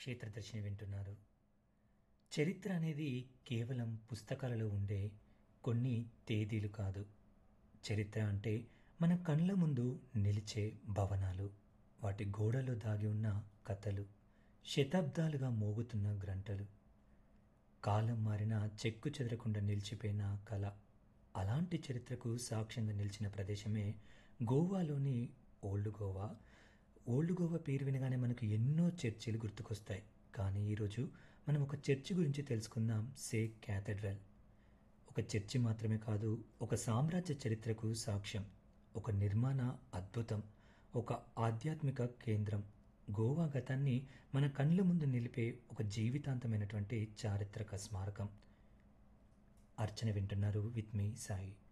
క్షేత్రదర్శిని వింటున్నారు చరిత్ర అనేది కేవలం పుస్తకాలలో ఉండే కొన్ని తేదీలు కాదు చరిత్ర అంటే మన కళ్ళ ముందు నిలిచే భవనాలు వాటి గోడలో దాగి ఉన్న కథలు శతాబ్దాలుగా మోగుతున్న గ్రంటలు కాలం మారిన చెక్కు చెదరకుండా నిలిచిపోయిన కళ అలాంటి చరిత్రకు సాక్ష్యంగా నిలిచిన ప్రదేశమే గోవాలోని ఓల్డ్ గోవా ఓల్డ్ గోవా పేరు వినగానే మనకు ఎన్నో చర్చిలు గుర్తుకొస్తాయి కానీ ఈరోజు మనం ఒక చర్చి గురించి తెలుసుకుందాం సే క్యాథడ్రల్ ఒక చర్చి మాత్రమే కాదు ఒక సామ్రాజ్య చరిత్రకు సాక్ష్యం ఒక నిర్మాణ అద్భుతం ఒక ఆధ్యాత్మిక కేంద్రం గోవా గతాన్ని మన కళ్ళ ముందు నిలిపే ఒక జీవితాంతమైనటువంటి చారిత్రక స్మారకం అర్చన వింటున్నారు విత్ మీ సాయి